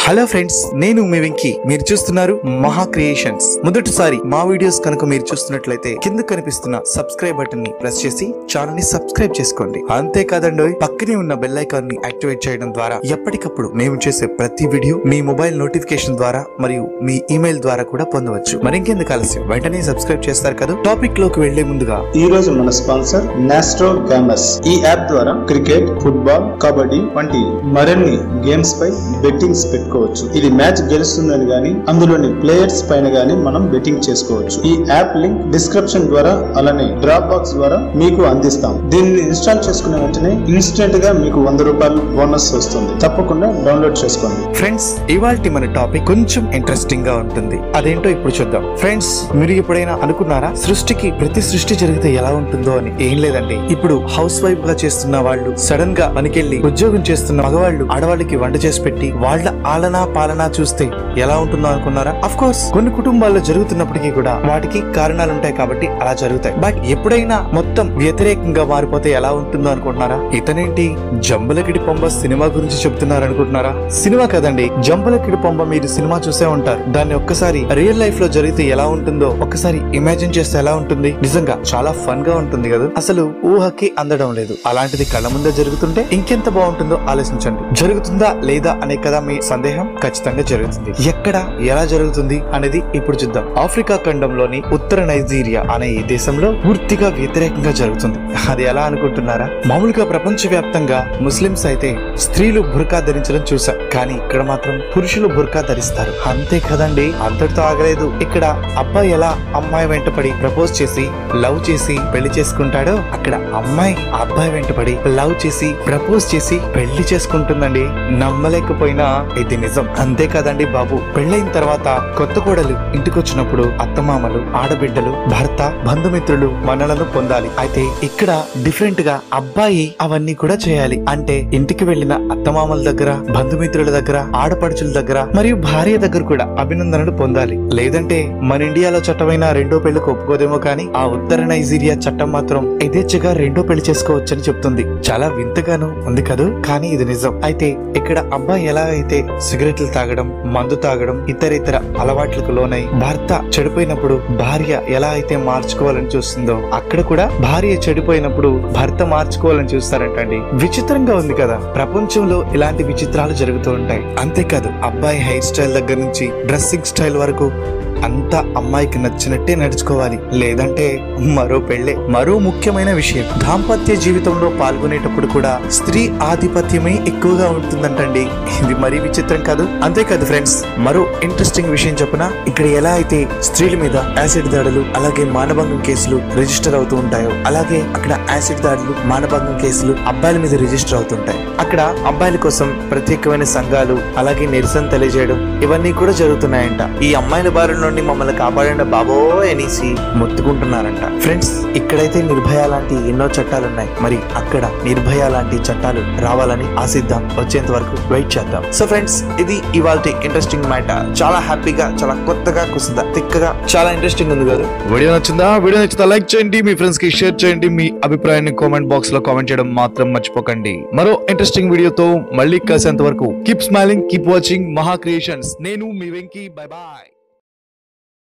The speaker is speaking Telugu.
హలో ఫ్రెండ్స్ నేను మీ వెంకీ మీరు చూస్తున్నారు మహా క్రియేషన్స్ మొదటిసారి మా వీడియోస్ కనుక మీరు చూస్తున్నట్లయితే కింద కనిపిస్తున్న సబ్స్క్రైబ్ బటన్ ని ప్రెస్ చేసి ఛానల్ ని సబ్స్క్రైబ్ చేసుకోండి అంతేకాదండి పక్కనే ఉన్న బెల్ ఐకాన్ ని యాక్టివేట్ చేయడం ద్వారా ఎప్పటికప్పుడు మేము చేసే ప్రతి వీడియో మీ మొబైల్ నోటిఫికేషన్ ద్వారా మరియు మీ ఇమెయిల్ ద్వారా కూడా పొందవచ్చు మరింకెందుకు ఆలస్యం వెంటనే సబ్స్క్రైబ్ చేస్తారు కదా టాపిక్ లోకి వెళ్లే ముందుగా ఈ రోజు మన స్పాన్సర్ నాస్ట్రో గేమర్స్ ఈ యాప్ ద్వారా క్రికెట్ ఫుట్బాల్ కబడ్డీ వంటి మరిన్ని గేమ్స్ పై బెట్టింగ్స్ పెట్టుకోవచ్చు ఇది మ్యాచ్ గెలుస్తుందని గాని అందులోని ప్లేయర్స్ పైన గాని మనం బెట్టింగ్ చేసుకోవచ్చు ఈ యాప్ లింక్ డిస్క్రిప్షన్ ద్వారా అలానే డ్రాప్ బాక్స్ ద్వారా మీకు అందిస్తాం దీన్ని ఇన్స్టాల్ చేసుకున్న వెంటనే ఇన్స్టెంట్ గా మీకు వంద రూపాయలు బోనస్ వస్తుంది తప్పకుండా డౌన్లోడ్ చేసుకోండి ఫ్రెండ్స్ ఇవాల్టి మన టాపిక్ కొంచెం ఇంట్రెస్టింగ్ గా ఉంటుంది అదేంటో ఇప్పుడు చూద్దాం ఫ్రెండ్స్ మీరు ఎప్పుడైనా అనుకున్నారా సృష్టికి ప్రతి సృష్టి జరిగితే ఎలా ఉంటుందో అని ఏం లేదండి ఇప్పుడు హౌస్ వైఫ్ గా చేస్తున్న వాళ్ళు సడన్ గా పనికెళ్ళి ఉద్యోగం చేస్తున్న మగవాళ్ళు ఆడవాళ్ళకి వంట చేసి పెట్టి వాళ్ళ ఆలనా పాలనా చూస్తే ఎలా ఉంటుందో అనుకున్నారా అఫ్ కోర్స్ కొన్ని కుటుంబాల్లో జరుగుతున్నప్పటికీ కూడా వాటికి కారణాలు ఉంటాయి కాబట్టి అలా జరుగుతాయి బట్ ఎప్పుడైనా మొత్తం వ్యతిరేకంగా మారిపోతే ఎలా ఉంటుందో అనుకుంటున్నారా ఇతనేంటి జంబలకిడి పొంబ సినిమా గురించి చెప్తున్నారు అనుకుంటున్నారా సినిమా కదండి జంబలకిడి పొంబ మీరు సినిమా చూసే ఉంటారు దాన్ని ఒక్కసారి రియల్ లైఫ్ లో జరిగితే ఎలా ఉంటుందో ఒక్కసారి ఇమాజిన్ చేస్తే ఎలా ఉంటుంది నిజంగా చాలా ఫన్ గా ఉంటుంది కదా అసలు ఊహకి అందడం లేదు అలాంటిది కళ్ళ ముందే జరుగుతుంటే ఇంకెంత బాగుంటుందో ఆలోచించండి జరుగుతుందా లేదా అనే కదా మీ సందేహం ఖచ్చితంగా జరుగుతుంది ఎక్కడ ఎలా జరుగుతుంది అనేది ఇప్పుడు చూద్దాం ఆఫ్రికా ఖండంలోని ఉత్తర నైజీరియా అనే ఈ దేశంలో పూర్తిగా వ్యతిరేకంగా జరుగుతుంది అది ఎలా అనుకుంటున్నారా మామూలుగా ప్రపంచ వ్యాప్తంగా ముస్లింస్ అయితే స్త్రీలు బుర్కా ధరించడం చూసాం కానీ ఇక్కడ మాత్రం పురుషులు బుర్కా ధరిస్తారు అంతే కదండి అంతటితో ఆగలేదు ఇక్కడ అబ్బాయి ఎలా అమ్మాయి వెంటపడి ప్రపోజ్ చేసి లవ్ చేసి పెళ్లి చేసుకుంటాడో అక్కడ అమ్మాయి ఆ అబ్బాయి వెంటపడి లవ్ చేసి ప్రపోజ్ చేసి పెళ్లి చేసుకుంటుందండి నమ్మలేకపోయినా ఇది నిజం అంతే కదండి బాబు పెళ్ళైన తర్వాత కొత్త కోడలు ఇంటికొచ్చినప్పుడు అత్తమామలు ఆడబిడ్డలు భర్త బంధుమిత్రులు మనలను పొందాలి అయితే ఇక్కడ డిఫరెంట్ గా అబ్బాయి అవన్నీ కూడా చేయాలి అంటే ఇంటికి వెళ్లిన అత్తమామల దగ్గర బంధుమిత్రుల దగ్గర ఆడపడుచుల దగ్గర మరియు భార్య దగ్గర కూడా అభినందనలు పొందాలి లేదంటే మన ఇండియాలో చట్టమైన రెండో పెళ్లికి ఒప్పుకోదేమో కానీ ఆ ఉత్తర నైజీరియా చట్టం మాత్రం యథేచ్ఛగా రెండో పెళ్లి చేసుకోవచ్చని చెప్తుంది చాలా వింతగాను ఉంది కదూ కానీ ఇది నిజం అయితే ఇక్కడ అబ్బాయి ఎలా అయితే సిగరెట్లు తాగడం మందు తాగడం ఇతర ఇతర అలవాట్లకు లోనై భర్త చెడిపోయినప్పుడు భార్య ఎలా అయితే మార్చుకోవాలని చూస్తుందో అక్కడ కూడా భార్య చెడిపోయినప్పుడు భర్త మార్చుకోవాలని చూస్తారంటండి విచిత్రంగా ఉంది కదా ప్రపంచంలో ఇలాంటి విచిత్రాలు జరుగుతూ ఉంటాయి అంతేకాదు అబ్బాయి హెయిర్ స్టైల్ దగ్గర నుంచి డ్రెస్సింగ్ స్టైల్ వరకు అంతా అమ్మాయికి నచ్చినట్టే నడుచుకోవాలి లేదంటే మరో పెళ్ళే మరో ముఖ్యమైన విషయం దాంపత్య జీవితంలో పాల్గొనేటప్పుడు కూడా స్త్రీ ఆధిపత్యమే ఎక్కువగా ఉంటుందంటండి ఇది మరీ విచిత్రం కాదు అంతేకాదు ఫ్రెండ్స్ మరో ఇంట్రెస్టింగ్ విషయం చెప్పిన ఇక్కడ ఎలా అయితే స్త్రీల మీద యాసిడ్ దాడులు అలాగే మానభంగం కేసులు రిజిస్టర్ అవుతూ ఉంటాయో అలాగే అక్కడ యాసిడ్ దాడులు మానభంగం కేసులు అబ్బాయిల మీద రిజిస్టర్ అవుతుంటాయి అక్కడ అబ్బాయిల కోసం ప్రత్యేకమైన సంఘాలు అలాగే నిరసన తెలియజేయడం ఇవన్నీ కూడా జరుగుతున్నాయంట ఈ అమ్మాయిల బారి నుండి మమ్మల్ని కాపాడండి బాబో అనేసి మొత్తుకుంటున్నారంట ఫ్రెండ్స్ ఇక్కడైతే నిర్భయ లాంటి ఎన్నో చట్టాలు ఉన్నాయి మరి అక్కడ నిర్భయ లాంటి చట్టాలు రావాలని ఆశిద్దాం వచ్చేంత వరకు వెయిట్ చేద్దాం సో ఫ్రెండ్స్ ఇది ఇవాళ ఇంట్రెస్టింగ్ మ్యాటర్ చాలా హ్యాపీగా చాలా కొత్తగా కుసిందా తిక్కగా చాలా ఇంట్రెస్టింగ్ ఉంది కదా వీడియో నచ్చిందా వీడియో నచ్చితే లైక్ చేయండి మీ ఫ్రెండ్స్ కి షేర్ చేయండి మీ అభిప్రాయాన్ని కామెంట్ బాక్స్ లో కామెంట్ చేయడం మాత్రం మర్చిపోకండి మరో ఇంట్రెస్టింగ్ వీడియోతో మళ్ళీ కలిసేంత వరకు keep smiling keep watching Maha creations నేను మీ వెంకీ బై బాయ్